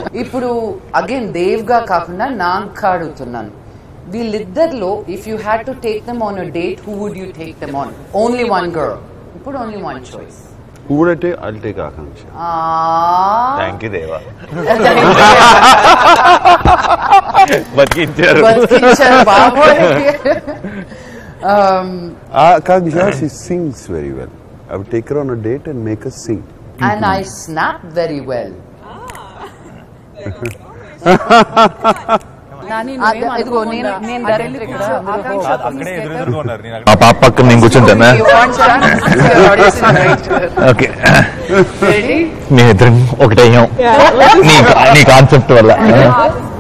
ఇప్పుడు అగైన్ దేవ్ గా కాకుండా నాకు అడుగుతున్నాను వీళ్ళిద్దరిలో if you had to take them on a date who would you take them on only one girl ఇప్పుడు ఓన్లీ వన్ చాయిస్ ఊడటే I'll take Akanksha thank you Deva బతికించారు Akanksha she sings very well I would take on a date and make a sing and I snap very well Nani అదే, నువ్వేం ఇదిగో అనుకోకుండా నేను- నేను ఆ డైరెక్ట్ పెళ్లి ఇక్కడ కూర్చో, అందరూ ఆకాంక్ష అక్కడే please ఎదురు take ఎదురుగా ఉన్నారు నేను ఆ పాప పక్కన నేను కూర్చుంటానా ఓకే Ready? మీ ఇద్దరం ఒకటే నీ నీ కాన్సెప్ట్ వల్ల